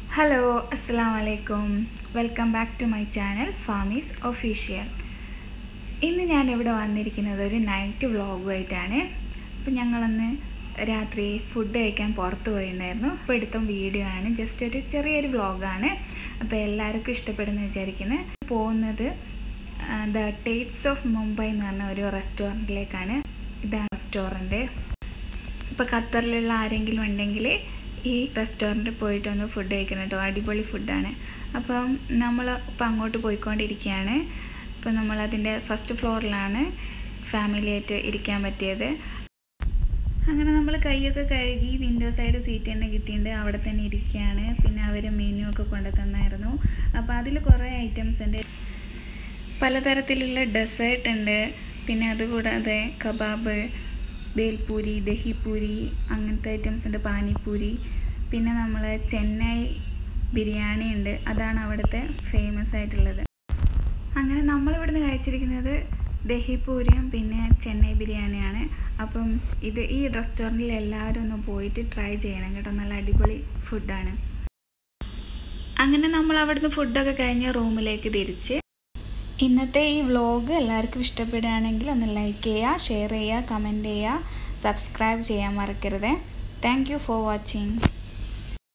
hello അസ്സാം വലൈക്കും welcome back to my channel ഫാമീസ് ഒഫീഷ്യൽ ഇന്ന് ഞാൻ ഇവിടെ വന്നിരിക്കുന്നത് ഒരു നൈറ്റ് വ്ളോഗുമായിട്ടാണ് അപ്പോൾ ഞങ്ങളന്ന് രാത്രി ഫുഡ് കഴിക്കാൻ പുറത്ത് പോയിട്ടുണ്ടായിരുന്നു അപ്പോൾ എടുത്ത വീഡിയോ ആണ് ജസ്റ്റ് ഒരു ചെറിയൊരു വ്ളോഗാണ് അപ്പോൾ എല്ലാവർക്കും ഇഷ്ടപ്പെടുന്ന വിചാരിക്കുന്നത് പോകുന്നത് ദ ടേറ്റ്സ് ഓഫ് മുംബൈ എന്ന് പറഞ്ഞ ഒരു റെസ്റ്റോറൻറ്റിലേക്കാണ് ഇതാണ് റെസ്റ്റോറൻറ്റ് ഇപ്പോൾ ഖത്തറിലുള്ള ആരെങ്കിലും ഉണ്ടെങ്കിൽ ഈ റെസ്റ്റോറൻറ്റിൽ പോയിട്ട് ഒന്ന് ഫുഡ് കഴിക്കണം കേട്ടോ അടിപൊളി ഫുഡാണ് അപ്പം നമ്മൾ ഇപ്പം അങ്ങോട്ട് പോയിക്കൊണ്ടിരിക്കുകയാണ് ഇപ്പം നമ്മളതിൻ്റെ ഫസ്റ്റ് ഫ്ലോറിലാണ് ഫാമിലിയായിട്ട് ഇരിക്കാൻ പറ്റിയത് അങ്ങനെ നമ്മൾ കൈയൊക്കെ കഴുകി വിൻഡോ സൈഡ് സീറ്റ് തന്നെ കിട്ടിയിട്ടുണ്ട് അവിടെ തന്നെ ഇരിക്കുകയാണ് പിന്നെ അവർ മെനു ഒക്കെ കൊണ്ടു തന്നായിരുന്നു അപ്പോൾ അതിൽ കുറേ ഐറ്റംസ് ഉണ്ട് പലതരത്തിലുള്ള ഡെസേർട്ട് ഉണ്ട് പിന്നെ അതുകൂടാതെ കബാബ് ബേൽപൂരി ദഹിപൂരി അങ്ങനത്തെ ഐറ്റംസ് ഉണ്ട് പാനിപ്പൂരി പിന്നെ നമ്മൾ ചെന്നൈ ബിരിയാണി ഉണ്ട് അതാണ് അവിടുത്തെ ഫേമസ് ആയിട്ടുള്ളത് അങ്ങനെ നമ്മളിവിടുന്ന് കഴിച്ചിരിക്കുന്നത് ദഹിപൂരിയും പിന്നെ ചെന്നൈ ബിരിയാണിയാണ് അപ്പം ഇത് ഈ റെസ്റ്റോറൻറ്റിൽ എല്ലാവരും ഒന്ന് പോയിട്ട് ട്രൈ ചെയ്യണം കേട്ടോ നല്ല അടിപൊളി ഫുഡാണ് അങ്ങനെ നമ്മൾ അവിടുന്ന് ഫുഡൊക്കെ കഴിഞ്ഞ് റൂമിലേക്ക് തിരിച്ച് ഇന്നത്തെ ഈ വ്ലോഗ് എല്ലാവർക്കും ഇഷ്ടപ്പെടുകയാണെങ്കിൽ ഒന്ന് ലൈക്ക് ചെയ്യുക ഷെയർ ചെയ്യുക കമൻറ്റ് ചെയ്യുക സബ്സ്ക്രൈബ് ചെയ്യാൻ മറക്കരുത് താങ്ക് യു ഫോർ വാച്ചിങ്